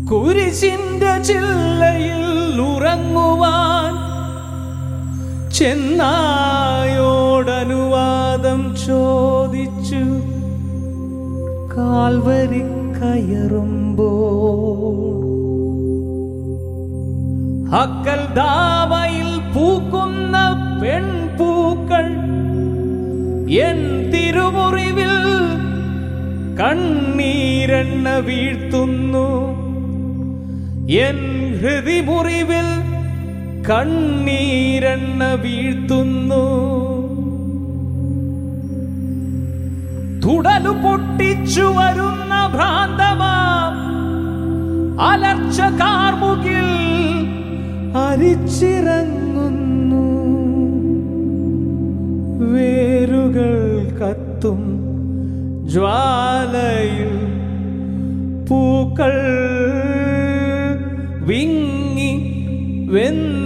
കുരിശിന്റെ ചില്ലയിൽ ഉറങ്ങുവാൻ ചെന്നായോടനുവാദം ചോദിച്ചു കാൽവരി കയറുമ്പോൾ അക്കൽ ദാവയിൽ പൂക്കുന്ന പെൺപൂക്കൾ എൻ തിരുമുറിവിൽ കണ്ണീരെണ്ണ വീഴ്ത്തുന്നു എൻ ഹൃതിമുറിവിൽ കണ്ണീരെണ്ണ വീഴ്ത്തുന്നു തുടലു പൊട്ടിച്ചു വരുന്ന ഭ്രാന്തമാം അലർച്ച കാർമുകിൽ അരിച്ചിറങ്ങുന്നു വേരുകൾ കത്തും ജ്വാലയിൽ പൂക്കൾ വിങ്ങി വെന്ത്